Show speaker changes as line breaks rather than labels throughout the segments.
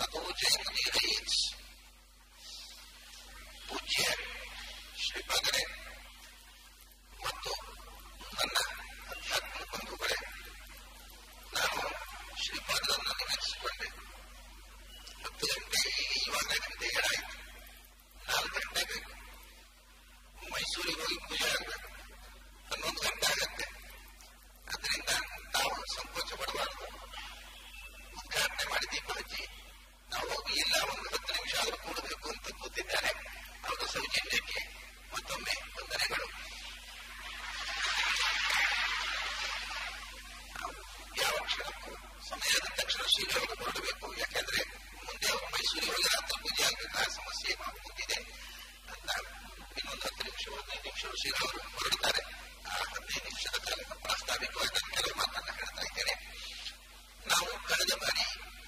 ತಥೋ ಜಯಮುನಿರೈಸ್ ಪೂಜ್ಯ ಶ್ರೀಪಾದರೇ ಮತ್ತು ನನ್ನ ಅಧ್ಯಾತ್ಮ ಬಂಧುಗಳೇ ನಾನು ಶ್ರೀಪಾದರನ್ನು ನಿವೇದಿಸಿಕೊಂಡೆ ಹತ್ತು ಗಂಟೆ ಇವಾಗ ಗಂಟೆ ಏಳಾಯಿತು ನಾಲ್ಕು ಗಂಟೆ ಬೇಕು ಮೈಸೂರಿಗೆ ಹೋಗಿ ಪೂಜೆ ಆಗಬೇಕು ಹನ್ನೊಂದು ಗಂಟೆ ಆಗತ್ತೆ ಅದರಿಂದ ತಾವು ಸಂಕೋಚ ಪಡಬಾರದು ಉದ್ಘಾಟನೆ ಮಾಡಿ ದೀಪ ಹಚ್ಚಿ ನಾವು ಹೋಗಿ ಇಲ್ಲ ಒಂದು ಹತ್ತು ನಿಮಿಷ ಆದರೂ ಕೂಡಬೇಕು ಅಂತ ಕೂತಿದ್ದಾರೆ ಅವರ ಸೌಜನ್ಯಕ್ಕೆ ಮತ್ತೊಮ್ಮೆ ವಂದನೆಗಳು ಯಾವ ಕ್ಷಣಕ್ಕೂ ಸಮಯದ ತಕ್ಷಣ ಶ್ರೀಗಳು ಹೊರಡಬೇಕು ಯಾಕಂದ್ರೆ ಮುಂದೆ ಅವರು ಮೈಸೂರಿಗೆ ಹೋಗಿ ರಾತ್ರಿ ಪೂಜೆ ಆಗಬೇಕು ಆ ಸಮಸ್ಯೆ ಮುಂದಿದೆ ಅಂತ ಇನ್ನೊಂದು ಹತ್ತು ನಿಮಿಷ ಹದಿನೈದು ನಿಮಿಷ ಶ್ರೀಗಳು ಹೊರಡ್ತಾರೆ ಆ ಹದಿನೈದು ನಿಮಿಷದ ಕಾಲ ಪ್ರಾಸ್ತಾವಿಕವಾಗಿ ನಾನು ಕೆಲವು ಮಾತನ್ನ ಹೇಳ್ತಾ ಇದ್ದೇನೆ ನಾವು ಕಳೆದ ಬಾರಿ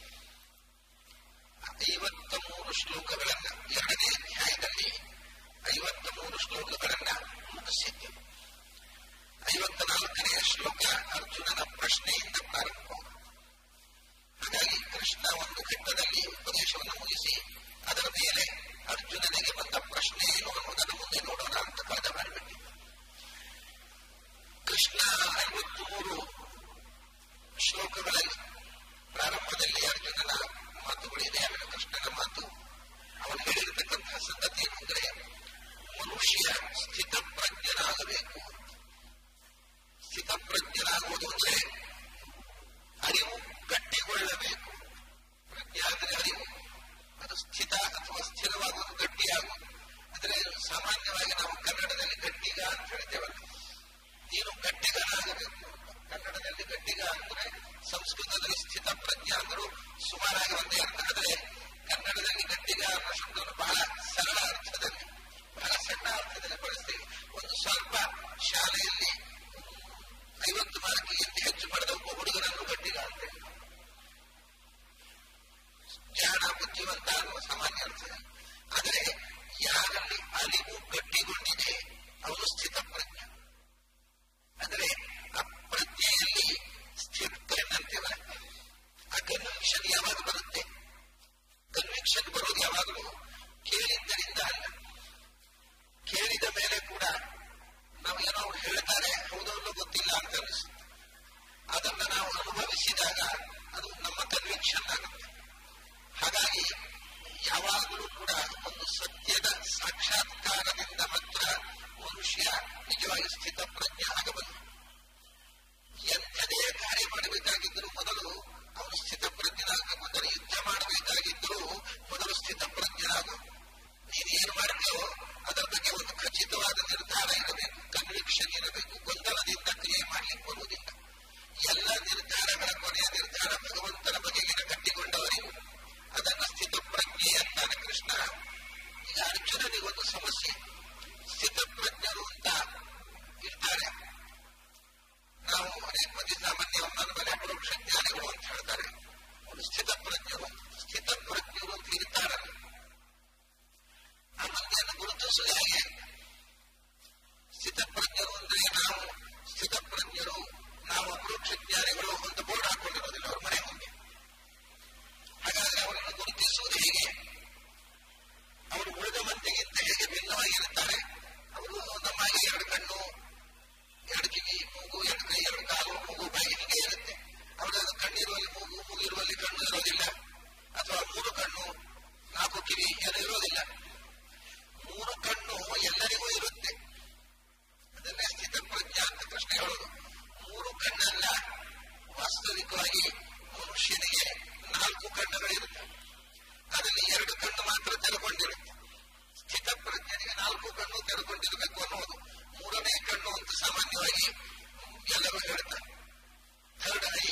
ಐವತ್ತ ಮೂರು ಶ್ಲೋಕಗಳನ್ನ ಎರಡನೇ ಅಧ್ಯಾಯದಲ್ಲಿ ಐವತ್ತ ಮೂರು ಶ್ಲೋಕಗಳನ್ನ ಮುಗಿಸಿದ್ದೆವು ಐವತ್ತ ನಾಲ್ಕನೆಯ ಶ್ಲೋಕ ಅರ್ಜುನನ ಪ್ರಶ್ನೆಯಿಂದ ಪ್ರಾರಂಭ ಹಾಗಾಗಿ ಕೃಷ್ಣ ಒಂದು ಘಟ್ಟದಲ್ಲಿ ಉಪದೇಶವನ್ನು ಮುಗಿಸಿ ಅದರ ಮೇಲೆ ಅರ್ಜುನನಿಗೆ ಬಂದ ಪ್ರಶ್ನೆ ಏನು ಅನ್ನುವುದನ್ನು ಮುಂದೆ ನೋಡೋಣ ಅಂತ ಕಳೆದ ಮಾಡಿಬಿಟ್ಟಿದ್ದ ಕೃಷ್ಣ ಐವತ್ಮೂರು ಶ್ಲೋಕಗಳಲ್ಲಿ ಪ್ರಾರಂಭದಲ್ಲಿ ಅರ್ಜುನನ ಮಾತುಗಳಿದೆ ಆಮೇಲೆ ಕೃಷ್ಣನ ಮಾತು ಅವನು ಹೇಳಿರತಕ್ಕಂತಹ ಸಂಗತಿ ಏನಂದ್ರೆ ಮನುಷ್ಯ ಸ್ಥಿತಪ್ರಜ್ಞನಾಗಬೇಕು ಸ್ಥಿತಪ್ರಜ್ಞನಾಗುವುದು ಅಂದ್ರೆ ಅರಿವು ಗಟ್ಟಿಗೊಳ್ಳಬೇಕು ಪ್ರಜ್ಞೆ ಅಂದರೆ ಅರಿವು ಅದು ಸ್ಥಿತ ಅಥವಾ ಸ್ಥಿರವಾಗುವುದು ಗಟ್ಟಿಯಾಗುವುದು ಅಂದ್ರೆ ಸಾಮಾನ್ಯವಾಗಿ ನಾವು ಕನ್ನಡದಲ್ಲಿ ಗಟ್ಟಿಗ ಅಂತ ಹೇಳ್ತೇವಲ್ಲ ನೀನು ಗಟ್ಟಿಗನಾಗಬೇಕು ಕನ್ನಡದಲ್ಲಿ ಗಟ್ಟಿಗ ಅಂದ್ರೆ ಸಂಸ್ಕೃತದಲ್ಲಿ ಸ್ಥಿತ ಪ್ರಜ್ಞೆ ಅಂದರೂ ಸುಮಾರಾಗಿ ಒಂದೇ ಅರ್ಥ ಆದ್ರೆ ಕನ್ನಡದಲ್ಲಿ ಗಟ್ಟಿಗ ಅನ್ನೋ ಶಬ್ದವನ್ನು ಬಹಳ ಸರಳ ಅರ್ಥದಲ್ಲಿ ಬಹಳ ಸಣ್ಣ ಅರ್ಥದಲ್ಲಿ ಬಳಸ್ತೇವೆ ಒಂದು ಸ್ವಲ್ಪ ಶಾಲೆಯಲ್ಲಿ ಐವತ್ತು ಮಾರ್ಕಿಗಿಂತ ಹೆಚ್ಚು ಪಡೆದ ಒಬ್ಬ ಹುಡುಗನನ್ನು ಗಟ್ಟಿಗ ಅಂತ ಜಾಣ ಬುದ್ಧಿವಂತ ಅನ್ನುವ ಸಾಮಾನ್ಯ ಅರ್ಥ ಆದರೆ ಯಾರಲ್ಲಿ ಅರಿವು ಗಟ್ಟಿಗೊಂಡಿದೆ ಅವನು ಸ್ಥಿತಪ್ರಜ್ಞ ಅಂದರೆ ಆ ಪ್ರಜ್ಞೆಯಲ್ಲಿ ಸ್ಥಿರತೆಯನ್ನು ಅಂತೇವೆ ಆ ಕನ್ವಿಕ್ಷನ್ ಯಾವಾಗ ಬರುತ್ತೆ ಕನ್ವಿಕ್ಷನ್ ಬರೋದು ಯಾವಾಗಲೂ ಕೇಳಿದ್ದರಿಂದ ಅಲ್ಲ ಕೇಳಿದ ಮೇಲೆ ಕೂಡ ನಾವು ಏನೋ ಅವ್ರು ಹೇಳ್ತಾರೆ ಹೌದೋ ಗೊತ್ತಿಲ್ಲ ಅಂತ ಅನಿಸುತ್ತೆ ಅದನ್ನ ನಾವು ಅನುಭವಿಸಿದಾಗ ಅದು ನಮ್ಮ ಕನ್ವಿಕ್ಷನ್ ಆಗುತ್ತೆ ಹಾಗಾಗಿ ಯಾವಾಗಲೂ ಕೂಡ ಒಂದು ಸತ್ಯದ ಸಾಕ್ಷಾತ್ಕಾರದಿಂದ ಮಾತ್ರ ಮನುಷ್ಯ ನಿಜವಾಗಿ ಸ್ಥಿತಪ್ರಜ್ಞ ಆಗಬಲ್ಲ ಎಂಥದೇ ಕಾರ್ಯ ಮಾಡಬೇಕಾಗಿದ್ದರೂ ಮೊದಲು ಅವನು ಸ್ಥಿತಪ್ರಜ್ಞನಾಗಬೇಕು ಅಂದರೆ ಯುದ್ಧ ಮಾಡಬೇಕಾಗಿದ್ದರೂ ಮೊದಲು ಸ್ಥಿತಪ್ರಜ್ಞನಾಗು ನೀನು ಏನು ಮಾಡ್ತೀಯೋ ಅದರ ಬಗ್ಗೆ ಒಂದು ಖಚಿತವಾದ ನಿರ್ಧಾರ ಇರಬೇಕು ಕನ್ವಿಕ್ಷನ್ ಇರಬೇಕು ಗೊಂದಲದಿಂದ ಕ್ರಿಯೆ ಮಾಡಲಿಕ್ಕೆ ಬರುವುದಿಲ್ಲ ಎಲ್ಲ ನಿರ್ಧಾರಗಳ ಕೊನೆಯ ನಿರ್ಧಾರ ಭಗವಂತನ ಬಗೆಗಿನ ಕಟ್ಟಿಕೊಂಡವರಿಗೂ ಅದನ್ನ ಸ್ಥಿತಪ್ರಜ್ಞೆ ಅಂತಾನೆ ಕೃಷ್ಣ ಈಗ ಅರ್ಜುನನಿಗೆ ಒಂದು ಸಮಸ್ಯೆ ಸ್ಥಿತಪ್ರಜ್ಞರು ಅಂತ ಇರ್ತಾರೆ ನಾವು ಅನೇಕ ಮಂದಿ ಸಾಮಾನ್ಯ ನನ್ನ ಮೇಲೆ ಅಪರೋಕ್ಷ ಜ್ಞಾನಿಗಳು ಅಂತ ಹೇಳ್ತಾರೆ ಒಂದು ಸ್ಥಿತಪ್ರಜ್ಞರು ಸ್ಥಿತಪ್ರಜ್ಞರು ಅಂತ ಇರ್ತಾರಲ್ಲ ಆ ಮಂದಿಯನ್ನು ಗುರುತಿಸುವುದು ಹೇಗೆ ಸ್ಥಿತಪ್ರಜ್ಞರು ಅಂದ್ರೆ ನಾವು ಸ್ಥಿತಪ್ರಜ್ಞರು ನಾವು ಅಪರೋಕ್ಷ ಜ್ಞಾನಿಗಳು ಅಂತ ಬೋರ್ಡ್ ಹಾಕೊಂಡಿರೋದಿಲ್ಲ ಅವ್ರ ಮನೆ ಮುಂದೆ ಹಾಗಾದ್ರೆ ಅವರನ್ನು ಗುರುತಿಸುವುದು ಹೇಗೆ ಅವರು ಉಳಿದ ಮಂದಿಗಿಂತ ಹೇಗೆ ಭಿನ್ನವಾಗಿರುತ್ತಾರೆ ಅವರು ನಮ್ಮಾಗೆ ಎರಡು ಕಣ್ಣು ಎರಡು ಕಿವಿ ಮೂಗು ಎರಡು ಕೈ ಎರಡು ಕಾಲು ಮೂಗು ಬಾಯಿ ಹೀಗೆ ಇರುತ್ತೆ ಅವರದು ಕಣ್ಣಿರುವಲ್ಲಿ ಮೂಗು ಮೂಗಿರುವಲ್ಲಿ ಕಣ್ಣು ಇರೋದಿಲ್ಲ ಅಥವಾ ಮೂರು ಕಣ್ಣು ನಾಲ್ಕು ಕಿವಿ ಏನು ಇರೋದಿಲ್ಲ ಮೂರು ಕಣ್ಣು ಎಲ್ಲರಿಗೂ ಇರುತ್ತೆ ಅದನ್ನೇ ಸ್ಥಿತಪ್ರಜ್ಞ ಅಂತ ಕೃಷ್ಣ ಹೇಳೋದು ಮೂರು ಕಣ್ಣಲ್ಲ ವಾಸ್ತವಿಕವಾಗಿ ಮನುಷ್ಯನಿಗೆ ನಾಲ್ಕು ಕಣ್ಣುಗಳಿರುತ್ತೆ ಅದರಲ್ಲಿ ಎರಡು ಕಣ್ಣು ಮಾತ್ರ ತೆರೆಕೊಂಡಿರುತ್ತೆ ಸ್ಥಿತಪ್ರಜ್ಞನಿಗೆ ನಾಲ್ಕು ಕಣ್ಣು ತೆರೆಕೊಂಡಿರಬೇಕು ಅನ್ನೋದು ಮೂರನೇ ಕಣ್ಣು ಅಂತ ಸಾಮಾನ್ಯವಾಗಿ ಎಲ್ಲರೂ ಹೇಳ್ತಾರೆ ಥರ್ಡ್ ಐ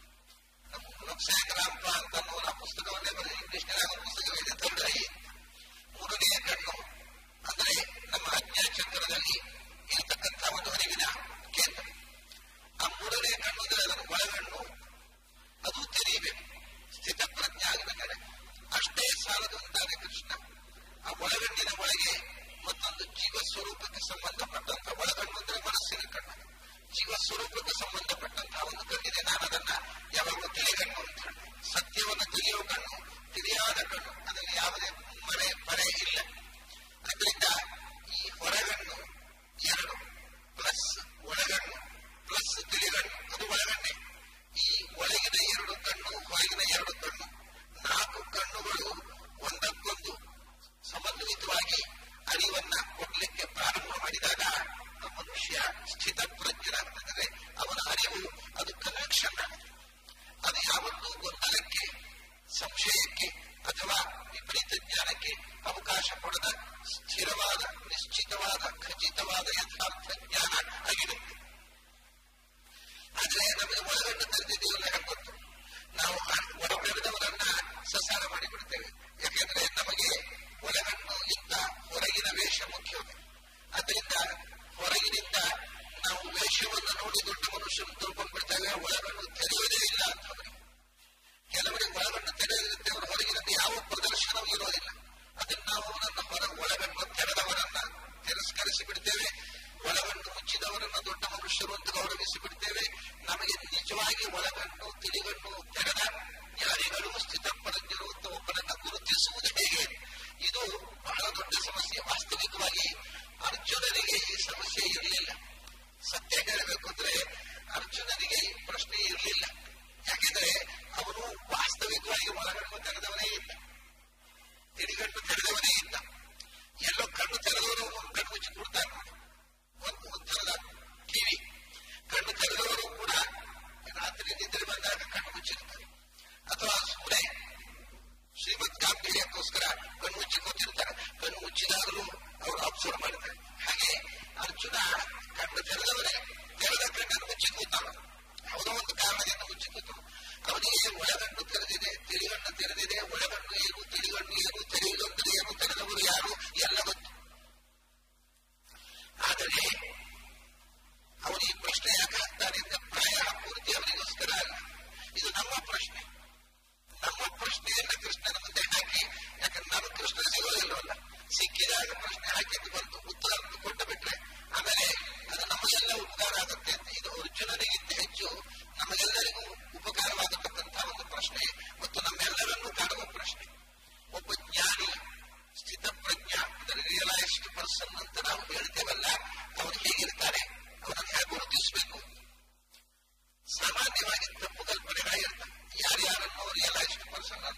ರಾಮಪ್ಪ ಅಂತ ಅನ್ನೋ ಪುಸ್ತಕವನ್ನೇ ಬರೆದು ಇಂಗ್ಲಿಷ್ನಲ್ಲಿ ಪುಸ್ತಕವಿದೆ ಥರ್ಡ್ ಐ ಮೂರನೇ ಕಣ್ಣು ಅಂದರೆ ನಮ್ಮ ಅಜ್ಞಾಚಕ್ರದಲ್ಲಿ ಇರತಕ್ಕಂಥ ಒಂದು ಅರಿವಿನ ಕೇಂದ್ರ ಆ ಮೂರನೇ ಕಣ್ಣು ಅಂದರೆ ಅದರ ಒಳಗಣ್ಣು ಅದು ತೆರೀಬೇಕು ಸ್ಥಿತಪ್ರಜ್ಞೆ ಆಗಬೇಕಾದ್ರೆ ಅಷ್ಟೇ ಸಾಲದು ಅಂತಾನೆ ಕೃಷ್ಣ ಆ ಒಳಗಣ್ಣಿನ ಒಳಗೆ ಮತ್ತೊಂದು ಜೀವ ಸ್ವರೂಪಕ್ಕೆ ಸಂಬಂಧಪಟ್ಟಂತ ಒಳಗಣ್ಣು ಅಂದ್ರೆ ಮನಸ್ಸಿನ ಕಣ್ಣು ಜೀವ ಸ್ವರೂಪಕ್ಕೆ ಸಂಬಂಧಪಟ್ಟಂತಹ ಒಂದು ಕಣ್ಣಿದೆ ನಾನು ಅದನ್ನ ಯಾವಾಗಲೂ ತಿಳಿಗಣ್ಣು ಅಂತ ಹೇಳಿ ಸತ್ಯವನ್ನು ತಿಳಿಯೋ ಕಣ್ಣು ತಿಳಿಯ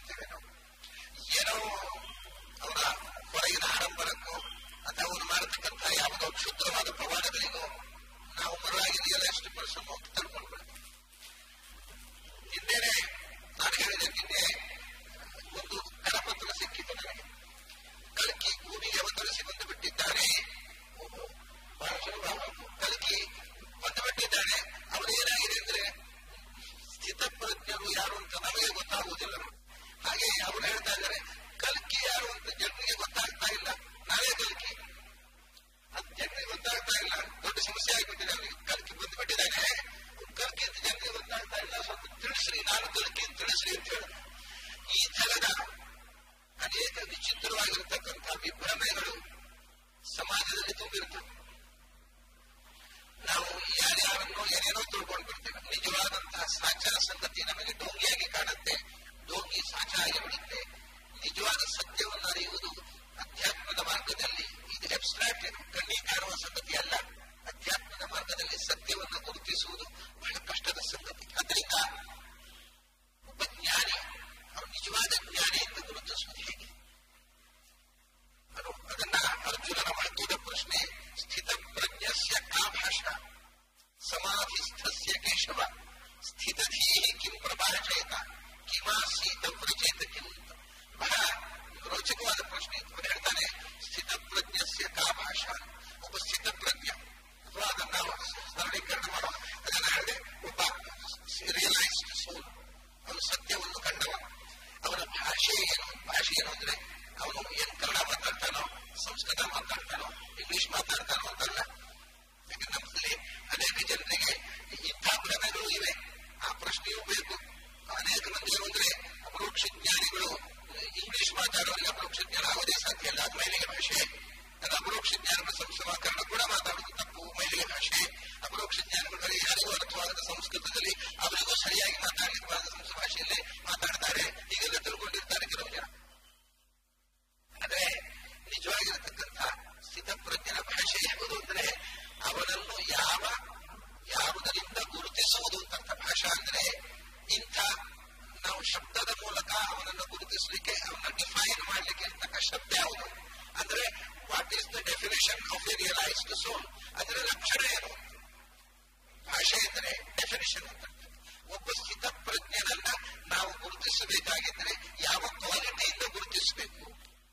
ಹೇಳ್ತೇವೆ ನಾವು ಏನೋ ಅವರ ಹೊರಗಿನ ಆಡಂಬರಕ್ಕೋ ಅಥವಾ ಅವನು ಮಾಡತಕ್ಕಂಥ ಯಾವುದೋ ಕ್ಷುದ್ರವಾದ ಪ್ರಮಾಣಗಳಿಗೋ ನಾವು ಮರಳಾಗಿದೆಯಲ್ಲ ಎಷ್ಟು ಪರಿಶ್ರಮ ಅಂತ ತಿಳ್ಕೊಳ್ಬೇಕು ಹಿಂದೆನೆ ನಾನು ಹೇಳಿದೆ ನಿನ್ನೆ ಒಂದು ಕರಪತ್ರ ಸಿಕ್ಕಿತು ನನಗೆ ಕಲ್ಕಿ ಭೂಮಿಗೆ ಅವತರಿಸಿ ಬಂದು ಬಿಟ್ಟಿದ್ದಾನೆ ಬಹಳ ಸುಲಭ ಕಲ್ಕಿ ಬಂದು ಬಿಟ್ಟಿದ್ದಾನೆ ಅವರು ಏನಾಗಿದೆ ಅಂದ್ರೆ ಸ್ಥಿತಪ್ರಜ್ಞರು ಯಾರು ಅಂತ ನಮಗೆ ಗೊತ್ತಾಗುವುದಿಲ್ಲ ಹಾಗೆ ಅವರು ಹೇಳ್ತಾ ಇದ್ದಾರೆ ಕಲ್ಕಿ ಯಾರು ಅಂತ ಜನರಿಗೆ ಗೊತ್ತಾಗ್ತಾ ಇಲ್ಲ ನಾವೇ ಕಲ್ಕಿ ಅದು ಜನರಿಗೆ ಗೊತ್ತಾಗ್ತಾ ಇಲ್ಲ ದೊಡ್ಡ ಸಮಸ್ಯೆ ಆಗಿಬಿಟ್ಟಿದೆ ಅವರಿಗೆ ಕಲ್ಕಿ ಬಂದು ಬಿಟ್ಟಿದ್ದಾನೆ ಕಲ್ಕಿ ಅಂತ ಜನರಿಗೆ ಗೊತ್ತಾಗ್ತಾ ಇಲ್ಲ ಸ್ವಲ್ಪ ತಿಳಿಸ್ರಿ ನಾನು ಕಲ್ಕಿ ಅಂತ ತಿಳಿಸ್ರಿ ಅಂತ ಹೇಳ ಈ ಥರದ ಅನೇಕ ವಿಚಿತ್ರವಾಗಿರತಕ್ಕಂಥ ವಿಭ್ರಮೆಗಳು ಸಮಾಜದಲ್ಲಿ ತುಂಬಿರ್ತವೆ ನಾವು ಯಾರ್ಯಾರನ್ನೋ ಏನೇನೋ ತಿಳ್ಕೊಂಡು ಬಿಡ್ತೇವೆ ನಿಜವಾದಂತಹ ಸಾಚಾ ಸಂಗತಿ ನಮಗೆ ಡೋಂಗಿಯಾಗಿ ಕಾಣುತ್ತೆ ಡೋಂಗಿ ಸಾಚಾ ಆಗಿ ಬಿಡುತ್ತೆ ನಿಜವಾದ ಸತ್ಯವನ್ನು ಅರಿಯುವುದು ಅಧ್ಯಾತ್ಮದ ಮಾರ್ಗದಲ್ಲಿ ಇದು ಅಬ್ಸ್ಟ್ರಾಕ್ಟ್ ಕಣ್ಣಿಗೆ ಕಾಣುವ ಸಂಗತಿ ಅಲ್ಲ ಅಧ್ಯಾತ್ಮದ ಮಾರ್ಗದಲ್ಲಿ ಸತ್ಯವನ್ನು ಗುರುತಿಸುವುದು ಬಹಳ ಕಷ್ಟದ ಸಂಗತಿ ಅದರಿಂದ ಒಬ್ಬ ಜ್ಞಾನಿ ಅವನು ನಿಜವಾದ ಜ್ಞಾನಿ ಎಂದು ಗುರುತಿಸುವುದು ಹೇಗೆ ಅದು ಅದನ್ನ ಅರ್ಜುನನ ಮಹತ್ವದ ಪ್ರಶ್ನೆ ಸ್ಥಿತ ಪ್ರಜ್ಞಸ್ಯ ಕಾ ಭಾಷಾ ಸಮಾಧಿಸ್ಥಸ್ಯ ಕೇಶವ ಸ್ಥಿತಧೀ ಕಿಂ ಪ್ರಭಾಷಯತ ಕಿಮಾಸೀತ ವ್ರಜೇತ ಕಿಂ ಬಹಳ ರೋಚಕವಾದ ಪ್ರಶ್ನೆ ಅವನು ಹೇಳ್ತಾನೆ ಸ್ಥಿತ ಪ್ರಜ್ಞಸ್ಯ ಕಾ ಭಾಷಾ ಒಬ್ಬ ಸ್ಥಿತ ಪ್ರಜ್ಞ ಅಥವಾ ಅದನ್ನ ನಾವು ಸರಳೀಕರಣ ಮಾಡೋಣ ಅದನ್ನ ಹೇಳಿದೆ ಒಬ್ಬ ರಿಯಲೈಸ್ಡ್ ಸೋಲ್ ಅವನು ಸತ್ಯವನ್ನು ಕಂಡವ ಅವನ ಭಾಷೆ ಏನು ಭಾಷೆ ಏನು ಅಂದ್ರೆ ಅವನು ಏನ್ ಕನ್ನಡ ಮಾತಾಡ್ತಾನೋ ಸಂಸ್ಕೃತ ಮಾತಾಡ್ತಾನೋ ಇಂಗ್ಲಿಷ್ ಮಾತಾಡ್ತಾನೋ ಅಂತಲ್ಲ ಯಾಕಂದ್ರೆ ನಮ್ಮಲ್ಲಿ ಅನೇಕ ಜನರಿಗೆ ಇಂಥ ಭ್ರಮೆಗಳು ಇವೆ ಆ ಪ್ರಶ್ನೆಯೂ ಬೇಕು ಅನೇಕ ಮಂದಿ ಅಂದ್ರೆ ಅಪರೋಕ್ಷ ಜ್ಞಾನಿಗಳು ಇಂಗ್ಲಿಷ್ ಮಾತಾಡೋರಿಗೆ ಅಪರೋಕ್ಷ ಜ್ಞಾನ ಆಗೋದೇ ಸಾಧ್ಯ ಇಲ್ಲ ಅದು ಮೈಲಿಗೆ ಭಾಷೆ ಅದು ಅಪರೋಕ್ಷ ಜ್ಞಾನಗಳ ಸಂಸ್ಕರಣ ಕೂಡ ಮಾತಾಡೋದು ತಪ್ಪು ಮೈಲಿಗೆ ಭಾಷೆ ಅಪರೋಕ್ಷ ಜ್ಞಾನಗಳು ಯಾರಿಗೂ ಅರ್ಥವಾದ ಸಂಸ್ಕೃತದಲ್ಲಿ ಅವರಿಗೂ ಸರಿಯಾಗಿ ಮಾತಾಡಲಿಕ್ಕೆ ಬರದ ಸಂಸ್ಕೃತ ಭಾಷೆಯಲ್ಲೇ ಮಾತಾಡ್ತಾರೆ ಹೀಗೆಲ್ಲ ತಿಳ್ಕೊಂಡಿರ್ತಾರೆ ಕೆಲವು ಜನ ಆದ್ರೆ ನಿಜವಾಗಿರತಕ್ಕಂಥ ಸ್ಥಿತಪ್ರಜ್ಞನ ಭಾಷೆ ಯಾವುದು ಅಂದ್ರೆ ಅವನನ್ನು ಯಾವ ಯಾವುದರಿಂದ ಗುರುತಿಸುವುದು ಅಂತ ಭಾಷಾ ಅಂದ್ರೆ ಇಂಥ ನಾವು ಶಬ್ದದ ಮೂಲಕ ಅವನನ್ನು ಗುರುತಿಸಲಿಕ್ಕೆ ಅವನ್ನ ಡಿಫೈನ್ ಮಾಡಲಿಕ್ಕೆ ಇರ್ತಕ್ಕ ಶಬ್ದ ಯಾವುದು ಅಂದ್ರೆ what is the definition of a realised soul ಅದರ ಲಕ್ಷಣ ಏನು ಭಾಷೆ ಎಂದರೆ ಡೆಫಿನೇಷನ್ ಅಂತ ಒಬ್ಬ ಸ್ಥಿತ ಪ್ರಜ್ಞನನ್ನ ನಾವು ಗುರುತಿಸಬೇಕಾಗಿದ್ರೆ ಯಾವ ಕ್ವಾಲಿಟಿಯಿಂದ ಗುರುತಿಸಬೇಕು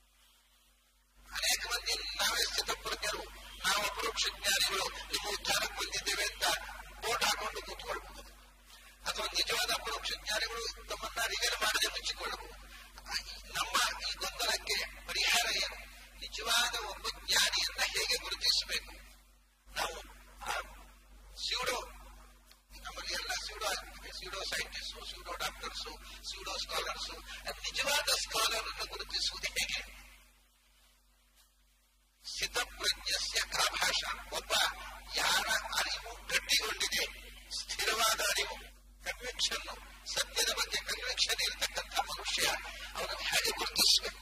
ಅನೇಕ ಮಂದಿ ನಾವೇ ಸ್ಥಿತಪ್ರಜ್ಞರು ನಾವು ಅಪರೋಕ್ಷ ಜ್ಞಾನಿಗಳು ನಿಮ್ಮ ಉದ್ಧಾರಕ್ಕೆ ಬಂದಿದ್ದೇವೆ ಅಂತ ಬೋಟ್ ಹಾಕೊಂಡು ಕೂತ್ಕೊಳ್ಬಹುದು ಅಥವಾ ನಿಜವಾದ ಅಪರೋಕ್ಷ ಜ್ಞಾನಿಗಳು ತಮ್ಮನ್ನ ರಿವೇಲ್ ಮಾಡದೆ ಮುಚ್ಚಿಕೊಳ್ಳಬಹುದು ನಮ್ಮ ಈ ಗೊಂದಲಕ್ಕೆ ಪರಿಹಾರ ಏನು ನಿಜವಾದ ಒಬ್ಬ ಜ್ಞಾನಿಯನ್ನ ಹೇಗೆ ಗುರುತಿಸಬೇಕು ನಾವು ಸ್ಯೂಡೋ ನಮ್ಮಲ್ಲಿ ಎಲ್ಲ pseudo pseudo scientist pseudo doctors pseudo scholars ನಿಜವಾದ ಸ್ಕಾಲರ್ ಅನ್ನು ಗುರುತಿಸುವುದು ಹೇಗೆ ಸ್ಥಿತಪ್ರಜ್ಞಸ್ಯ ಕಾ ಭಾಷಾ ಒಬ್ಬ ಯಾರ ಅರಿವು ಗಟ್ಟಿಗೊಂಡಿದೆ ಸ್ಥಿರವಾದ ಅರಿವು ಕನ್ವಿಕ್ಷನ್ ಸತ್ಯದ ಬಗ್ಗೆ ಕನ್ವಿಕ್ಷನ್ ಇರತಕ್ಕಂಥ ಮನುಷ್ಯ ಅವನನ್ನು ಹೇಗೆ ಗುರುತಿಸಬೇಕು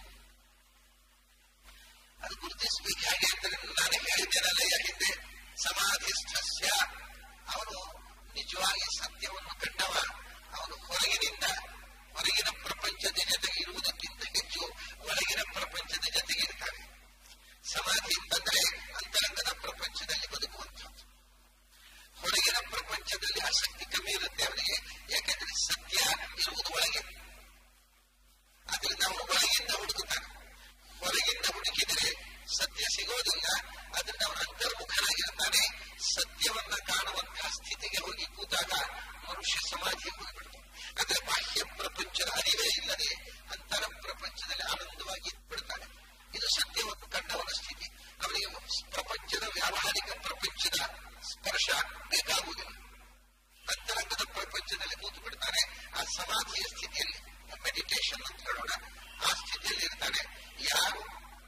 ಅದು ಗುರುತಿಸಬೇಕು ಹೇಗೆ ಅಂದರೆ ನಾನು ಹೇಳಿದ್ದೇನಲ್ಲ ಹಿಂದೆ ಸಮಾಧಿಸ್ಥಸ್ಯ ಅವನು ನಿಜವಾಗಿ ಸತ್ಯವನ್ನು ಕಂಡವ ಅವನು ಹೊರಗಿನಿಂದ ಹೊರಗಿನ ಪ್ರಪಂಚದ ಜೊತೆಗೆ ಇರುವುದಕ್ಕಿಂತ ಹೆಚ್ಚು ಒಳಗಿನ ಪ್ರಪಂಚದ ಜೊತೆಗೆ ಇರ್ತಾನೆ ಸಮಾಧಿ ಅಂತಂದ್ರೆ ಅಂತರಂಗದ ಪ್ರಪಂಚದಲ್ಲಿ ಬದುಕುವಂಥದ್ದು ಹೊರಗಿನ ಪ್ರಪಂಚದಲ್ಲಿ ಆಸಕ್ತಿ ಕಮ್ಮಿ ಇರುತ್ತೆ ಅವನಿಗೆ ಯಾಕೆಂದ್ರೆ ಸತ್ಯ ಇರುವುದು ಒಳಗೆ ಅದರಿಂದ ಅವನು ಒಳಗಿಂದ ಹುಡುಕುತ್ತಾನೆ ಹೊರಗಿಂದ ಹುಡುಕಿದರೆ ಸತ್ಯ ಸಿಗೋದಿಲ್ಲ ಅದರಿಂದ ಅವನ ಅಂತರ್ಮುಖನಾಗಿರ್ತಾನೆ ಸತ್ಯವನ್ನ ಕಾಣುವಂತಹ ಸ್ಥಿತಿಗೆ ಹೋಗಿ ಕೂತಾಗ ಮನುಷ್ಯ ಸಮಾಧಿ ಹೋಗಿಬಿಡ್ತಾನೆ ಅಂದ್ರೆ ಬಾಹ್ಯ ಪ್ರಪಂಚದ ಅರಿವೇ ಇಲ್ಲದೆ ಅಂತರ ಪ್ರಪಂಚದಲ್ಲಿ ಆನಂದವಾಗಿ ಬಿಡ್ತಾನೆ ಇದು ಸತ್ಯವನ್ನು ಕಂಡವನ ಸ್ಥಿತಿ ಅವನಿಗೆ ಪ್ರಪಂಚದ ವ್ಯಾವಹಾರಿಕ ಪ್ರಪಂಚದ ಸ್ಪರ್ಶ ಬೇಕಾಗುವುದಿಲ್ಲ ಅಂತರಂಗದ ಪ್ರಪಂಚದಲ್ಲಿ ಕೂತು ಬಿಡ್ತಾನೆ ಆ ಸಮಾಧಿಯ ಸ್ಥಿತಿಯಲ್ಲಿ ಮೆಡಿಟೇಷನ್ ಅಂತ ಹೇಳೋಣ ಆ ಸ್ಥಿತಿಯಲ್ಲಿ ಇರ್ತಾನೆ ಯಾರು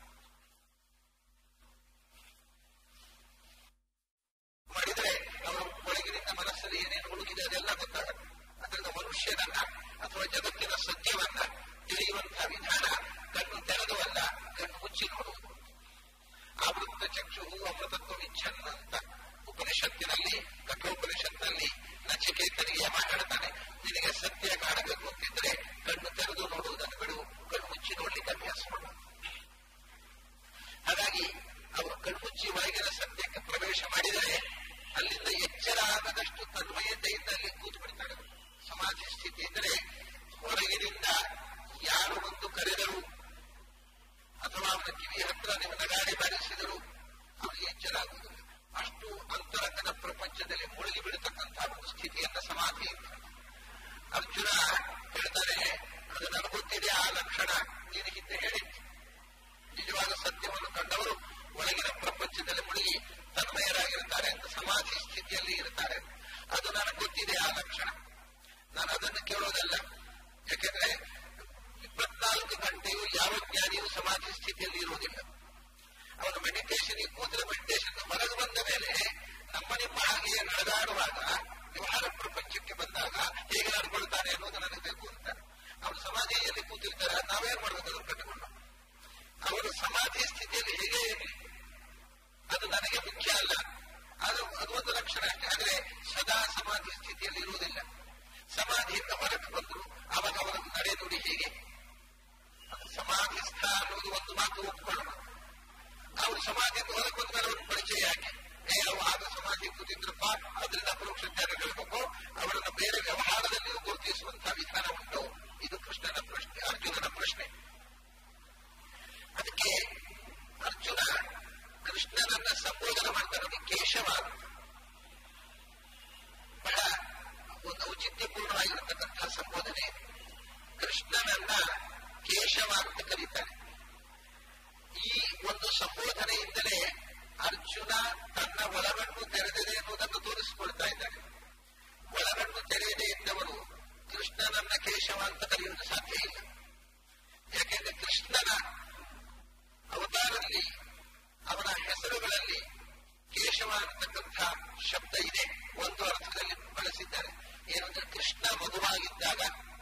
ಮಾಡಿದ್ರೆ ಅವರ ಒಳಗಿನಿಂದ ಮನಸ್ಸಲ್ಲಿ ಏನೇನು ಹುಡುಗಿದೆ ಅದೆಲ್ಲ ಗೊತ್ತಾಗುತ್ತೆ ಅದರಿಂದ ಮನುಷ್ಯನನ್ನ ಅಥವಾ ಜಗತ್ತಿನ ಸತ್ಯವನ್ನ ತಿಳಿಯುವಂತ ಸ್ಥಿತಿಯಲ್ಲಿ ಇರುವುದಿಲ್ಲ ಅವನು ಮೆಡಿಟೇಷನ್ ಕೂತಿನ ಮೆಡಿಟೇಷನ್ ಹೊರಗೆ ಬಂದ ಮೇಲೆ ನಮ್ಮ ನಿಮ್ಮ ಹಾಗೆಯೇ ನಡೆದಾಡುವಾಗ ವ್ಯವಹಾರ ಪ್ರಪಂಚಕ್ಕೆ ಬಂದಾಗ ಹೇಗೆ ನಡ್ಕೊಳ್ತಾನೆ ಅನ್ನೋದು ನನಗೆ ಬೇಕು ಅಂತ ಅವನು ಸಮಾಧಿಯಲ್ಲಿ ಕೂತಿರ್ತಾರೆ ನಾವೇನ್ ಮಾಡ್ಬೇಕು ಅದನ್ನು ಕಟ್ಟಿಕೊಂಡು ಅವರು ಸಮಾಧಿ ಸ್ಥಿತಿಯಲ್ಲಿ ಹೇಗೆ ಇರಲಿ ಅದು ನನಗೆ ಮುಖ್ಯ ಅಲ್ಲ ಅದು ಅದು ಒಂದು ಲಕ್ಷಣ ಅಷ್ಟೇ ಆದ್ರೆ ಸದಾ ಸಮಾಧಿ ಸ್ಥಿತಿಯಲ್ಲಿ ಇರುವುದಿಲ್ಲ ಸಮಾಧಿಯಿಂದ ಹೊರಟು ಬಂದರು ಅವಾಗ ಅವರ ನಡೆ ನುಡಿ ಹೇಗೆ ಸಮಾಧಿಸ್ಥ ಅನ್ನೋದು ಒಂದು ಮಾತು ಒಪ್ಕೊಳ್ಳೋಣ ಅವರು ಸಮಾಧಿಯಿಂದ ಹೊರಗೆ ಬಂದ ಮೇಲೆ ಅವ್ರ ಪರಿಚಯ ಯಾಕೆ ಏ ಅವು ಆಗ ಸಮಾಧಿ ಕೂತಿದ್ರಪ್ಪ ಅದರಿಂದ ಪರೋಕ್ಷ ಜ್ಞಾನ ಹೇಳಬೇಕು ಅವರನ್ನು ಬೇರೆ ವ್ಯವಹಾರದಲ್ಲಿಯೂ ಗುರುತಿಸುವಂತಹ ವಿಧಾನ ಉಂಟು ಇದು ಕೃಷ್ಣನ ಪ್ರಶ್ನೆ ಅರ್ಜುನನ ಪ್ರಶ್ನೆ ಅದಕ್ಕೆ ಅರ್ಜುನ ಕೃಷ್ಣನನ್ನ ಸಂಬೋಧನೆ ಮಾಡ್ತಾನೆ ಕೇಶವ ಬಹಳ ಒಂದು ಔಚಿತ್ಯಪೂರ್ಣವಾಗಿರತಕ್ಕಂತಹ ಸಂಬೋಧನೆ ಕೃಷ್ಣನನ್ನ ಕೇಶವ ಅಂತ ಕರೀತಾರೆ ಈ ಒಂದು ಸಂಬೋಧನೆಯಿಂದಲೇ ಅರ್ಜುನ ತನ್ನ ಒಳಗಣ್ಣು ತೆರೆದಿದೆ ಎನ್ನುವುದನ್ನು ತೋರಿಸಿಕೊಳ್ತಾ ಇದ್ದಾನೆ ಒಳಗಣ್ಣು ತೆರೆಯದೇ ಇದ್ದವರು ಕೃಷ್ಣನನ್ನ ಕೇಶವ ಅಂತ ಕರೆಯುವುದು ಸಾಧ್ಯ ಇಲ್ಲ ಯಾಕೆಂದ್ರೆ ಕೃಷ್ಣನ ಅವತಾರಲ್ಲಿ ಅವನ ಹೆಸರುಗಳಲ್ಲಿ ಕೇಶವ ಅನ್ನತಕ್ಕಂಥ ಶಬ್ದ ಇದೆ ಒಂದು ಅರ್ಥದಲ್ಲಿ ಬಳಸಿದ್ದಾರೆ ಏನಂದ್ರೆ ಕೃಷ್ಣ ಮಗುವಾಗಿದ್ದಾಗ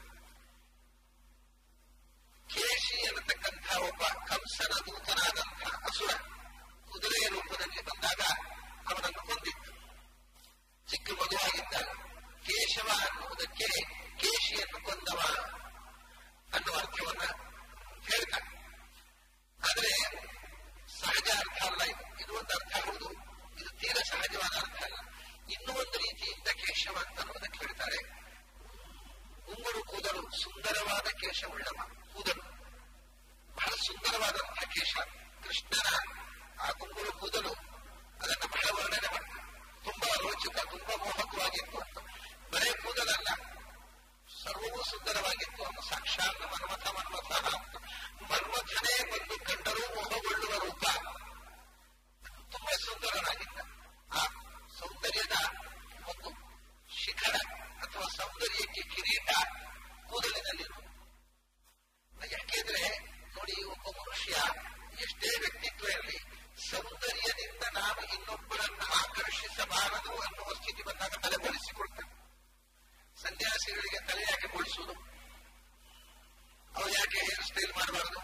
ಕೇಶಿ ಅನ್ನತಕ್ಕಂಥ ಒಬ್ಬ ಕಂಸನ ದೂತನಾದಂತಹ ಅಸುರ ಕುದುರೆಯ ರೂಪದಲ್ಲಿ ಬಂದಾಗ ಅವನನ್ನು ಕೊಂದಿತ್ತು ಚಿಕ್ಕ ಮಗುವಾಗಿದ್ದಾಗ ಕೇಶವ ಅನ್ನುವುದಕ್ಕೆ ಕೇಶಿಯನ್ನು ಕೊಂದವ ಅನ್ನುವ ಅರ್ಥವನ್ನ ಹೇಳ್ತಾನೆ ಆದರೆ ಸಹಜ ಅರ್ಥ ಅಲ್ಲ ಇದು ಇದು ಒಂದು ಅರ್ಥ ಹೌದು ಇದು ತೀರ ಸಹಜವಾದ ಅರ್ಥ ಅಲ್ಲ ಇನ್ನೂ ಒಂದು ರೀತಿಯಿಂದ ಕೇಶವ ಅಂತ ಅನ್ನೋದಕ್ಕೆ ಹೇಳ್ತಾರೆ ಉಂಗುರು ಕೂದಲು ಸುಂದರವಾದ ಕೇಶವುಳ್ಳವ ಕೂದಲು ಬಹಳ ಸುಂದರವಾದಂತಹ ಕೇಶ ಕೃಷ್ಣನ ಆ ಗುಂಗುರು ಕೂದಲು ಅದನ್ನು ಬಹಳ ವರ್ಣನೆ ಮಾಡ್ತಾರೆ ತುಂಬಾ ರೋಚಕ ತುಂಬಾ ಮೋಹಕವಾಗಿತ್ತು ಅಂತ ಬರೇ ಕೂದಲಲ್ಲ ಸರ್ವವೂ ಸುಂದರವಾಗಿತ್ತು ಅವನು ಸಾಕ್ಷಾತ್ ಮನ್ಮಥ ಮನ್ಮಥ ಅಂತ ಮನ್ಮಥನೇ ಬಂದು ಕಂಡರೂ ಮೋಹಗೊಳ್ಳುವ ರೂಪ ತುಂಬಾ ಸುಂದರನಾಗಿದ್ದ ಆ ಸೌಂದರ್ಯದ ಒಂದು ಶಿಖರ ಅಥವಾ ಸೌಂದರ್ಯಕ್ಕೆ ಕಿರೀಟ ಕೂದಲಿನಲ್ಲಿರು ಯಾಕೆಂದ್ರೆ ನೋಡಿ ಒಬ್ಬ ಮನುಷ್ಯ ಎಷ್ಟೇ ವ್ಯಕ್ತಿತ್ವ ಇರಲಿ ಸೌಂದರ್ಯದಿಂದ ನಾವು ಇನ್ನೊಬ್ಬರನ್ನ ಆಕರ್ಷಿಸಬಾರದು ಅನ್ನುವ ಸ್ಥಿತಿ ಬಂದಾಗ ತಲೆ ಬೋಳಿಸಿಕೊಳ್ತಾನೆ ಸನ್ಯಾಸಿಗಳಿಗೆ ತಲೆ ಯಾಕೆ ಬೋಳಿಸುವುದು ಅವ್ರು ಯಾಕೆ ಹೇರ್ ಸ್ಟೈಲ್ ಮಾಡಬಾರದು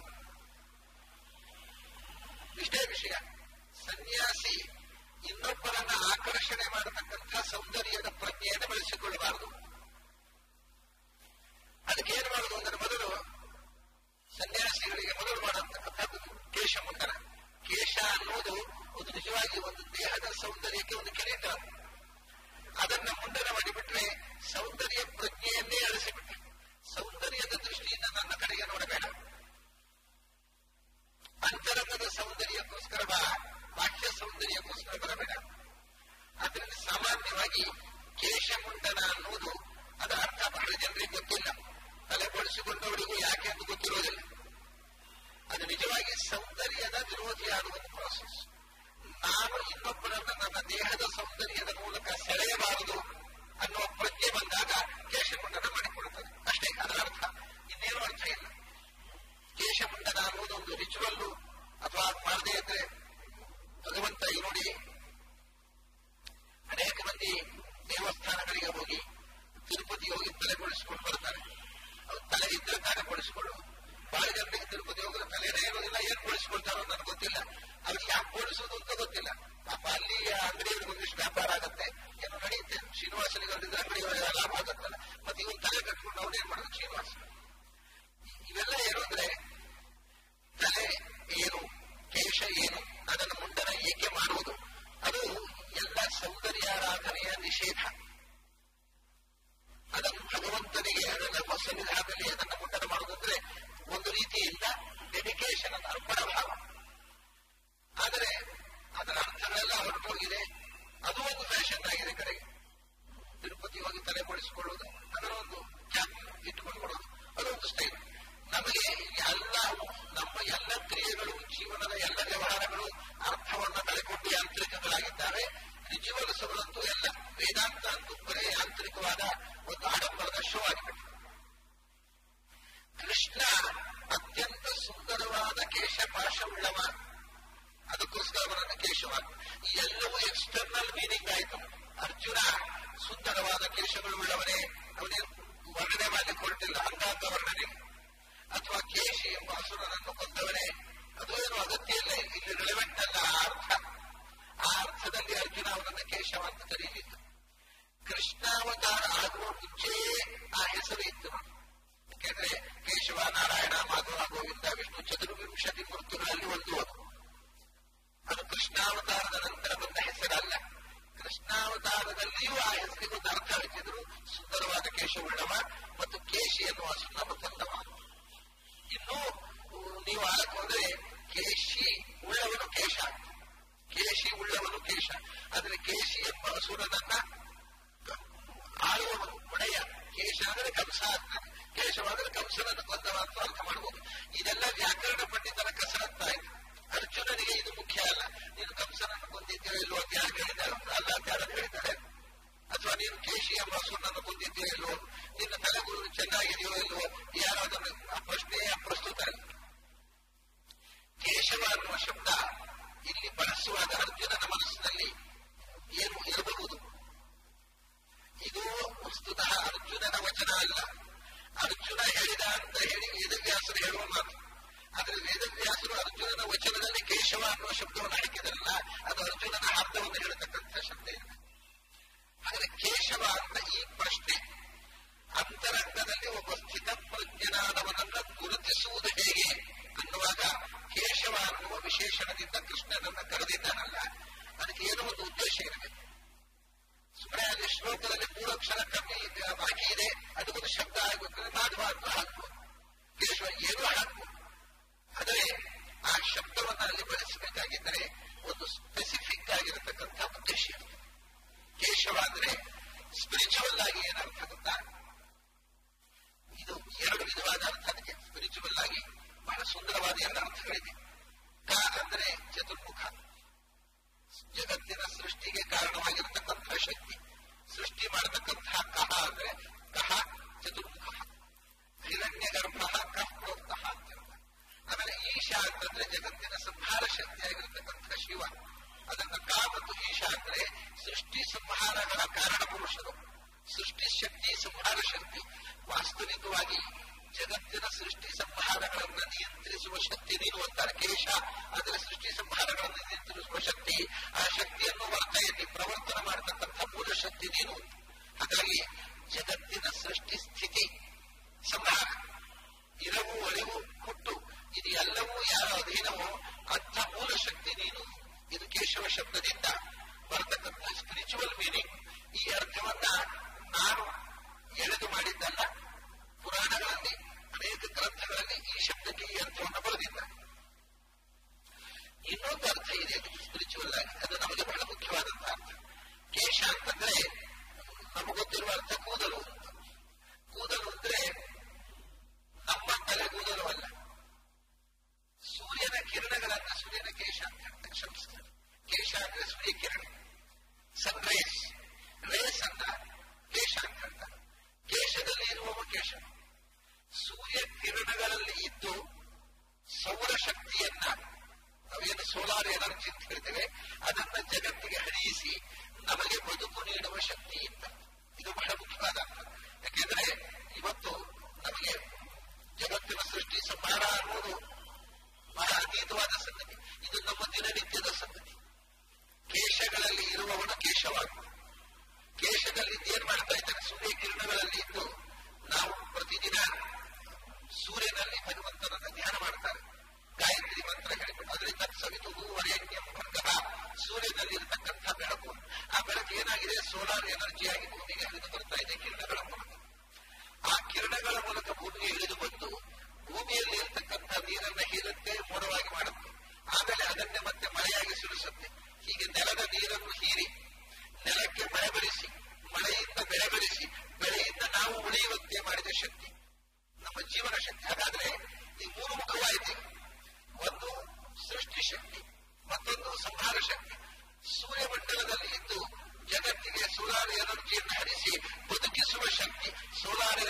ಇಷ್ಟೇ ವಿಷಯ ಸನ್ಯಾಸಿ ಇನ್ನೊಬ್ಬರನ್ನ ಆಕರ್ಷಣೆ ಮಾಡತಕ್ಕಂಥ ಸೌಂದರ್ಯದ ಪ್ರಜ್ಞೆಯನ್ನು ಬೆಳೆಸಿಕೊಳ್ಳಬಾರದು ಅದಕ್ಕೆ ಏನು ಮಾಡುದು ಅಂದ್ರೆ ಮೊದಲು ಸನ್ಯಾಸಿಗಳಿಗೆ ಮೊದಲು ಮಾಡತಕ್ಕಂಥದ್ದು ಕೇಶ ಮುಂಡನ ಕೇಶ ಅನ್ನೋದು ಒಂದು ನಿಜವಾಗಿ ಒಂದು ದೇಹದ ಸೌಂದರ್ಯಕ್ಕೆ ಒಂದು ಕಿರೀಟ ಅದನ್ನ ಮುಂಡನ ಮಾಡಿಬಿಟ್ರೆ ಸೌಂದರ್ಯ ಪ್ರಜ್ಞೆಯನ್ನೇ ಅಳಿಸಿಬಿಟ್ರೆ ಸೌಂದರ್ಯದ ದೃಷ್ಟಿಯಿಂದ ನನ್ನ ಕಡೆಗೆ ನೋಡಬೇಡ ಅಂತರಂಗದ ಸೌಂದರ್ಯಕ್ಕೋಸ್ಕರ ಬಾ ಬಾಹ್ಯ ಸೌಂದರ್ಯಕ್ಕೋಸ್ಕರ ಬರಬೇಡ ಅದರಿಂದ ಸಾಮಾನ್ಯವಾಗಿ ಕೇಶಮುಂಡನ ಅನ್ನುವುದು ಅದರ ಅರ್ಥ ಬಹಳ ಜನರಿಗೆ ಗೊತ್ತಿಲ್ಲ ತಲೆ ಬಳಸಿಕೊಂಡವರಿಗೂ ಯಾಕೆ ಅಂತ ಗೊತ್ತಿರೋದಿಲ್ಲ ಅದು ನಿಜವಾಗಿ ಸೌಂದರ್ಯದ ವಿರೋಧಿಯಾದ ಒಂದು ಪ್ರಾಸೆಸ್ ನಾನು ಇನ್ನೊಬ್ಬರನ್ನ ನನ್ನ ದೇಹದ ಸೌಂದರ್ಯದ ಮೂಲಕ ಸೆಳೆಯಬಾರದು ಅನ್ನುವ ಪ್ರಜ್ಞೆ ಬಂದಾಗ ಕೇಶಮುಂಡನ ಮಾಡಿಕೊಡುತ್ತದೆ ಅಷ್ಟೇ ಅದರ ಅರ್ಥ ಇನ್ನೇನು ಅರ್ಥ ಇಲ್ಲ ಕೇಶಮುಂಡನ ಅನ್ನುವುದು ಒಂದು ರಿಚುವಲ್ಲು ಅಥವಾ ಮಾಡದೇ ಇದ್ರೆ ಭಗವಂತ ಈ ನೋಡಿ ಅನೇಕ ಮಂದಿ ದೇವಸ್ಥಾನಗಳಿಗೆ ಹೋಗಿ ತಿರುಪತಿ ಹೋಗಿ ತಲೆಗೊಳಿಸಿಕೊಂಡು ಬರ್ತಾರೆ ಅವ್ರು ತಲೆ ಇದ್ರೆ ತಾನೇ ಕೊಡಿಸಿಕೊಳ್ಳೋದು ಬಹಳ ಜನರಿಗೆ ತಿರುಪತಿ ಹೋದ್ರೆ ತಲೆನೇ ಇರೋದಿಲ್ಲ ಏನ್ ಕೊಡಿಸ್ಕೊಳ್ತಾರೋ ನನಗೆ ಗೊತ್ತಿಲ್ಲ ಅವ್ರಿಗೆ ಯಾಕೆ ಕೊಡಿಸೋದು ಅಂತ ಗೊತ್ತಿಲ್ಲ ಪಾಪ ಅಲ್ಲಿ ಅಂಗಡಿಯವ್ರಿಗೆ ಒಂದಿಷ್ಟು ವ್ಯಾಪಾರ ಆಗುತ್ತೆ ಏನೋ ನಡೆಯುತ್ತೆ ಶ್ರೀನಿವಾಸನಿಗೆ ಒಂದಿದ್ರೆ ಅಂಗಡಿ ಲಾಭ ಆಗುತ್ತಲ್ಲ ಮತ್ತೆ ಇವನ್ ತಲೆ ಕಟ್ಕೊಂಡು ಅವ್ನು ಏನ್ ಮಾಡೋದು ಶ್ರೀನಿವಾಸ ಇವೆಲ್ಲ ಏನು ಅಂದ್ರೆ ತಲೆ ಏನು ಕೇಶ ಏನು ಅದನ್ನು ಮುಂಡನ ಏಕೆ ಮಾಡುವುದು ಅದು ಎಲ್ಲ ಸೌಂದರ್ಯಾರಾಧನೆಯ ನಿಷೇಧ ಅದನ್ನು ಭಗವಂತನಿಗೆ ಅದನ್ನ ಹೊಸ ವಿಧಾನದಲ್ಲಿ ಅದನ್ನು ಮುಂಡನ ಮಾಡುವುದಂದ್ರೆ ಒಂದು ರೀತಿಯಿಂದ ಡೆಡಿಕೇಶನ್ ಅಂತ ಅರ್ಪಣ ಭಾವ ಆದರೆ ಅದರ ಅರ್ಥಗಳೆಲ್ಲ ಹೊರಟೋಗಿದೆ ಅದು ಒಂದು ಫ್ಯಾಷನ್ ಆಗಿದೆ ಕಡೆಗೆ ತಿರುಪತಿ ಹೋಗಿ ತಲೆ ಬೋಳಿಸಿಕೊಳ್ಳುವುದು ಅದರ ಒಂದು ಕ್ಯಾಪ್ ಇಟ್ಟುಕೊಂಡು ಅದೊಂದು ಸ್ಟೈಲ್ ನಮಗೆ ಎಲ್ಲ ನಮ್ಮ ಎಲ್ಲ ಕ್ರಿಯೆಗಳು ಜೀವನದ ಎಲ್ಲ ವ್ಯವಹಾರಗಳು ಅರ್ಥವನ್ನ ಕಳೆಕೊಂಡು ಯಾಂತ್ರಿಕಗಳಾಗಿದ್ದಾವೆ ರಿಚುವಲ್ಸ್ಗಳಂತೂ ಎಲ್ಲ ವೇದಾಂತ ಅಂತೂ ಬರೇ ಯಾಂತ್ರಿಕವಾದ ಒಂದು ಆಡಂಬರದ ಶೋ ಆಗಿಬಿಟ್ಟು ಕೃಷ್ಣ ಅತ್ಯಂತ ಸುಂದರವಾದ ಸುಂದರವಾದ ಕೇಶ ಪಾಶವುಳ್ಳವ ಅದಕ್ಕೋಸ್ಕರ ಅವನನ್ನು ಕೇಶವ ಈ ಎಲ್ಲವೂ ಎಕ್ಸ್ಟರ್ನಲ್ ಮೀನಿಂಗ್ ಆಯಿತು ಅರ್ಜುನ ಸುಂದರವಾದ ಕೇಶಗಳು ಉಳ್ಳವನೇ ಅವನೇ ವರ್ಣನೆ ಮಾಡಲಿಕ್ಕೆ ಹೊರಟಿಲ್ಲ ಅಂಗಾಂಗ ವರ್ಣನೆ ಅಥವಾ ಕೇಶಿ ಎಂಬ ಅಸುರನನ್ನು ಕೊಂದವನೇ ಅದು ಏನು ಅಗತ್ಯ ಇಲ್ಲ ಇಲ್ಲಿ ರಿಲೆವೆಂಟ್ ಅಲ್ಲ ಆ ಅರ್ಥ ಆ ಅರ್ಥದಲ್ಲಿ ಅರ್ಜುನ ಅವನನ್ನು ಕೇಶವ ಅಂತ ಕರೀಲಿಲ್ಲ ಕೃಷ್ಣಾವತಾರ ಆಗುವ ಮುಂಚೆಯೇ ಆ ಹೆಸರು ಇತ್ತು ಯಾಕೆಂದ್ರೆ ಕೇಶವ ನಾರಾಯಣ ಮಾಧವ ಗೋವಿಂದ ವಿಷ್ಣು ಚತುರ್ವಿಂಶತಿ ಮೂರ್ತಿಗಳಲ್ಲಿ ಒಂದು ಅದು ಅದು ಕೃಷ್ಣಾವತಾರದ ನಂತರ ಬಂದ ಹೆಸರಲ್ಲ ಕೃಷ್ಣಾವತಾರದಲ್ಲಿಯೂ ಆ ಹೆಸರಿಗೂ ಒಂದು ಅರ್ಥ ಹಚ್ಚಿದ್ರು ಸುಂದರವಾದ ಕೇಶವುಳ್ಳವ ಮತ್ತು ಕೇಶಿ ಎನ್ನುವ ಸುಣ್ಣವ ತಂದವ ಇನ್ನು ನೀವು ಆಳಕ್ಕೆ ಹೋದ್ರೆ ಕೇಶಿ ಉಳ್ಳವನು ಕೇಶ ಕೇಶಿ ಉಳ್ಳವನು ಕೇಶ ಆದ್ರೆ ಕೇಶಿ ಎಂಬ ಅಸುರನನ್ನ ಆಳುವವನು ಒಡೆಯ ಕೇಶ ಅಂದರೆ ಕಂಸ ಆಗ್ತಾನೆ ಕೇಶವಾದರೆ ಕಂಸನನ್ನು ಕೊಂದವ ಅಂತ ಅರ್ಥ ಮಾಡಬಹುದು ಇದೆಲ್ಲ ವ್ಯಾಕರಣ ಪಂಡಿತರ ಕಸರತ್ತಾಯ್ತು ಅರ್ಜುನನಿಗೆ ಇದು ಮುಖ್ಯ ಅಲ್ಲ ನೀನು ಕಂಸನನ್ನು ಕೊಂದಿದ್ದೀಯೋ ಇಲ್ವೋ ಅಂತ ಯಾರು ಹೇಳಿದ್ದಾರೆ ಅಲ್ಲ ಅಂತ ಯಾರು ಹೇಳಿದ್ದಾರೆ ಅಥವಾ ನೀನು ಕೇಶಿ ಎಂಬ ಅಸುರನನ್ನು ಕೊಂದಿದ್ದೀಯೋ ಇಲ್ವೋ ನಿನ್ನ ತಲೆಗೂರು ಚೆನ್ನಾಗಿದೆಯೋ ಇಲ್ವೋ ಯಾರು ಅದನ್ನು ಆ ಪ್ರಶ್ನೆಯೇ ಪ್ರಸ್ತುತ ಅಲ್ಲ ಕೇಶವ ಅನ್ನುವ ಶಬ್ದ ಇಲ್ಲಿ ಬಳಸುವಾಗ ಅರ್ಜುನನ ಮನಸ್ಸಿನಲ್ಲಿ ಏನು ಇರಬಹುದು ಇದು ವಸ್ತುತಃ ಅರ್ಜುನನ ವಚನ ಅಲ್ಲ ಅರ್ಜುನ ಹೇಳಿದ ಅಂತ ಹೇಳಿ ವೇದವ್ಯಾಸರು ಹೇಳುವ ಮಾತು ಆದ್ರೆ ವೇದವ್ಯಾಸರು ಅರ್ಜುನನ ವಚನದಲ್ಲಿ ಕೇಶವ ಅನ್ನುವ ಶಬ್ದವನ್ನು ಹಾಕಿದ್ರಲ್ಲ ಅದು ಅರ್ಜುನನ ಅರ್ಥವನ್ನು ಹೇಳತಕ್ಕಂಥ ಶಬ್ದ ಇದೆ ಆದರೆ ಕೇಶವ ಅಂತ ಈ ಪ್ರಶ್ನೆ ಅಂತರಂಗದಲ್ಲಿ ಒಬ್ಬ ಸ್ಥಿತಪ್ರಜ್ಞನಾದವನನ್ನ ಗುರುತಿಸುವುದು ಹೇಗೆ ಅನ್ನುವಾಗ ಕೇಶವ ಅನ್ನುವ ವಿಶೇಷಣದಿಂದ ಕೃಷ್ಣನನ್ನ ಕರೆದಿದ್ದಾನಲ್ಲ ಅದಕ್ಕೆ ಏನೋ ಒಂದು ಉದ್ದೇಶ ಇರಬೇಕು ಸುಮ್ಮನೆ ಅಲ್ಲಿ ಶ್ಲೋಕದಲ್ಲಿ ಮೂರಕ್ಷರ ಕಮ್ಮಿ ಇದೆ ಬಾಕಿ ಇದೆ ಅದಕ್ಕೊಂದು ಶಬ್ದ ಆಗಬೇಕಾದ್ರೆ ಮಾಧವ ಅಂತ ಹಾಕ್ಬೋದು ಕೇಶವ ಏನೂ ಹಾಕ್ಬೋದು ಆದರೆ ಆ ಶಬ್ದವನ್ನು ಅಲ್ಲಿ ಬಳಸಬೇಕಾಗಿದ್ದರೆ ಒಂದು ಸ್ಪೆಸಿಫಿಕ್ ಆಗಿರತಕ್ಕಂಥ ಉದ್ದೇಶ ಇರುತ್ತೆ ಕೇಶವ ಅಂದ್ರೆ ಸ್ಪಿರಿಚುವಲ್ ಆಗಿ ಏನರ್ಥ ಗೊತ್ತಾ ಇದು ಎರಡು ವಿಧವಾದ ಅರ್ಥ ಅದಕ್ಕೆ ಸ್ಪಿರಿಚುವಲ್ ಆಗಿ ಬಹಳ ಸುಂದರವಾದ ಎರಡು ಅರ್ಥಗಳಿದೆ ಕ ಅಂದ್ರೆ ಚತುರ್ಮುಖ ಜಗತ್ತಿನ ಸೃಷ್ಟಿಗೆ ಕಾರಣವಾಗಿರತಕ್ಕಂತಹ ಶಕ್ತಿ ಸೃಷ್ಟಿ ಮಾಡತಕ್ಕಂತಹ ಕಹ ಅಂದ್ರೆ ಕಹ ಚತುರ್ಮುಖ ಹಿರಣ್ಯ ಗರ್ಭ ಕಹ ಪ್ರೋಕ್ತಃ ಅಂತ ಆಮೇಲೆ ಈಶಾ ಅಂತಂದ್ರೆ ಜಗತ್ತಿನ ಸಂಹಾರ ಶಕ್ತಿಯಾಗಿರತಕ್ಕಂತಹ ಶಿವ ಅದನ್ನ ಕ ಮತ್ತು ಈಶಾ ಅಂದ್ರೆ ಸೃಷ್ಟಿ ಸಂಹಾರಗಳ ಕಾರಣ ಪುರುಷರು ಸೃಷ್ಟಿ ಶಕ್ತಿ ಸಂಹಾರ ಶಕ್ತಿ ವಾಸ್ತವಿಕವಾಗಿ ಜಗತ್ತಿನ ಸೃಷ್ಟಿ ಸಂಹಾರಗಳನ್ನು ನಿಯಂತ್ರಿಸುವ ಶಕ್ತಿ ನೀನು ಅಂತಾರೆ ಕೇಶ ಆದರೆ ಸೃಷ್ಟಿ ಸಂಹಾರಗಳನ್ನು ನಿಯಂತ್ರಿಸುವ ಶಕ್ತಿ ಆ ಶಕ್ತಿಯನ್ನು ವರ್ತಯತಿ ಪ್ರವರ್ತನ ಮಾಡತಕ್ಕಂಥ ಮೂಲ ಶಕ್ತಿ ನೀನು ಹಾಗಾಗಿ ಜಗತ್ತಿನ ಸೃಷ್ಟಿ ಸ್ಥಿತಿ ಸಂಹಾರ ಇರವು ಅರಿವು ಹುಟ್ಟು ಇದು ಎಲ್ಲವೂ ಯಾರ ಅಧೀನವೋ ಅಂಥ ಮೂಲ ಶಕ್ತಿ ನೀನು ಇದು ಕೇಶವ ಶಬ್ದದಿಂದ ಬರತಕ್ಕಂಥ ಸ್ಪಿರಿಚುವಲ್ ಮೀನಿಂಗ್ ಈ ಅರ್ಥವನ್ನ ನಾನು ಎಳೆದು ಮಾಡಿದ್ದಲ್ಲ ಪುರಾಣಗಳಲ್ಲಿ ಅನೇಕ ಗ್ರಂಥಗಳಲ್ಲಿ ಈ ಶಬ್ದಕ್ಕೆ ಈ ಅರ್ಥವನ್ನು ಬರೆದಿದ್ದಾರೆ ಇನ್ನೊಂದು ಅರ್ಥ ಇದೆ ಸ್ಪಿರಿಚುವಲ್ ಆಗಿ ಅದು ನಮಗೆ ಬಹಳ ಮುಖ್ಯವಾದಂತಹ ಅರ್ಥ ಕೇಶ ಅಂತಂದ್ರೆ ನಮಗೆ ಗೊತ್ತಿರುವ ಅರ್ಥ ಕೂದಲು ಅಂತ ಕೂದಲು ಅಂದ್ರೆ ನಮ್ಮ ತಲೆ ಕೂದಲು ಅಲ್ಲ ಸೂರ್ಯನ ಕಿರಣಗಳನ್ನ ಸೂರ್ಯನ ಕೇಶ ಅಂತ ಹೇಳ್ತಾರೆ ಕ್ಷಮಿಸ್ತಾರೆ ಕೇಶ ಅಂದ್ರೆ ಸೂರ್ಯ ಕಿರಣ ಸನ್ ರೇಸ್ ರೇಸ್ ಅಂತ ಕೇಶ ಅಂತ ಹೇಳ್ತಾರೆ ಕೇಶದಲ್ಲಿ ಇರುವವ ಕೇಶ ಸೂರ್ಯ ಕಿರಣಗಳಲ್ಲಿ ಇದ್ದು ಸೌರ ಶಕ್ತಿಯನ್ನ ನಾವೇನು ಸೋಲಾರ್ ಎನರ್ಜಿ ಅಂತ ಹೇಳ್ತೇವೆ ಅದನ್ನ ಜಗತ್ತಿಗೆ ಹರಿಯಿಸಿ ನಮಗೆ ಬದುಕು ನೀಡುವ ಶಕ್ತಿ ಇತ್ತ ಇದು ಬಹಳ ಮುಖ್ಯವಾದ ಅರ್ಥ ಯಾಕೆಂದ್ರೆ ಇವತ್ತು ನಮಗೆ ಜಗತ್ತಿನ ಸೃಷ್ಟಿ ಸಂಹಾರ ಅನ್ನೋದು ಬಹಳ ಅತೀತವಾದ ಸಂಗತಿ ಇದು ನಮ್ಮ ದಿನನಿತ್ಯದ ಸಂಗತಿ ಕೇಶಗಳಲ್ಲಿ ಇರುವವನು ಕೇಶವಾಗುವ ಕೇಶದಲ್ಲಿ ಏನ್ ಮಾಡ್ತಾ ಇದ್ದಾನೆ ಸೂರ್ಯ ಕಿರಣಗಳಲ್ಲಿ ಇದ್ದು ನಾವು ಪ್ರತಿದಿನ ಸೂರ್ಯನಲ್ಲಿ ಭಗವಂತನನ್ನ ಧ್ಯಾನ ಮಾಡ್ತಾರೆ ಗಾಯತ್ರಿ ಮಂತ್ರ ಹೇಳಿಬಿಟ್ಟು ಅದರಿಂದ ಸವಿತು ವರೆಣ್ಯಂ ಭರ್ಗಃ ಸೂರ್ಯನಲ್ಲಿ ಇರತಕ್ಕಂಥ ಬೆಳಕು ಆ ಬೆಳಕು ಏನಾಗಿದೆ ಸೋಲಾರ್ ಎನರ್ಜಿ ಆಗಿ ಭೂಮಿಗೆ ಹರಿದು ಬರ್ತಾ ಇದೆ ಕಿರಣಗಳ ಮೂಲಕ ಆ ಕಿರಣಗಳ ಮೂಲಕ ಭೂಮಿಗೆ ಇಳಿದು ಬಂದು ಭೂಮಿಯಲ್ಲಿ ಇರತಕ್ಕಂಥ ನೀರನ್ನ ಹೀರುತ್ತೆ ಮೋಡವಾಗಿ ಮಾಡುತ್ತೆ ಆಮೇಲೆ ಅದನ್ನೇ ಮತ್ತೆ ಮಳೆಯಾಗಿ ಸುರಿಸುತ್ತೆ ಹೀಗೆ ನೆಲದ ನೀರನ್ನು ಹೀರಿ ನೆಲಕ್ಕೆ ಮಳೆ ಬರಿಸಿ ಮಳೆಯಿಂದ ಬೆಳೆ ಬೆಳೆಸಿ ಬೆಳೆಯಿಂದ ನಾವು ಉಳಿಯುವಂತೆ ಮಾಡಿದ ಶಕ್ತಿ ನಮ್ಮ ಜೀವನ ಶಕ್ತಿ ಹಾಗಾದ್ರೆ ಈ ಮೂರು ಮುಖವಾಯಿತು ಒಂದು ಸೃಷ್ಟಿ ಶಕ್ತಿ ಮತ್ತೊಂದು ಸಂಹಾರ ಶಕ್ತಿ ಸೂರ್ಯಮಂಡಲದಲ್ಲಿ ಇದ್ದು ಜಗತ್ತಿಗೆ ಸೋಲಾರ್ ಎನರ್ಜಿಯನ್ನು ಹರಿಸಿ ಬದುಕಿಸುವ ಶಕ್ತಿ ಸೋಲಾರ್